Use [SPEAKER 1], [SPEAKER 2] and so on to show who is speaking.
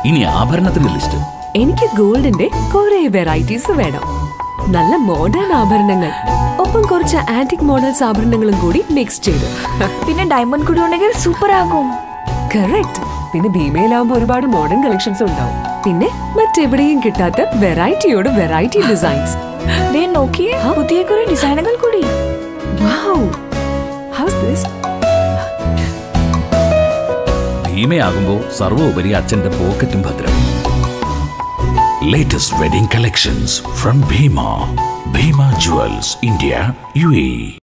[SPEAKER 1] ഇനി ആഭരണത്തിന്റെ ലിസ്റ്റ്
[SPEAKER 2] എനിക്ക് ഗോൾഡിന്റെ കുറെ വെറൈറ്റീസ് വേണം നല്ല മോഡേൺ ആഭരണങ്ങൾ ഒപ്പം കുറച്ച് ആന്റിക് മോഡൽസ് ആഭരണങ്ങളും കൂടി മിക്സ് ചെയ്ത്
[SPEAKER 3] പിന്നെ ഡയമണ്ട് കൂടി ഉണ്ടെങ്കിൽ സൂപ്പർ ആകും
[SPEAKER 2] കറക്റ്റ് പിന്നെ ഭീമയിലാവുമ്പോ ഒരുപാട് മോഡേൺ കളക്ഷൻസ് ഉണ്ടാവും പിന്നെ മറ്റെവിടെയും കിട്ടാത്ത വെറൈറ്റിയോട് വെറൈറ്റി ഡിസൈൻസ്
[SPEAKER 3] ദേ നോക്കിയേ പുതിയ കുറെ ഡിസൈനുകൾ കൂടി
[SPEAKER 2] വൗ ഹൗസ് ദിസ്
[SPEAKER 1] ഭീമയാകുമ്പോ സർവോപരി അച്ഛന്റെ പോക്കറ്റും ഭദ്രം latest wedding collections from Bhima Bhima jewels India U A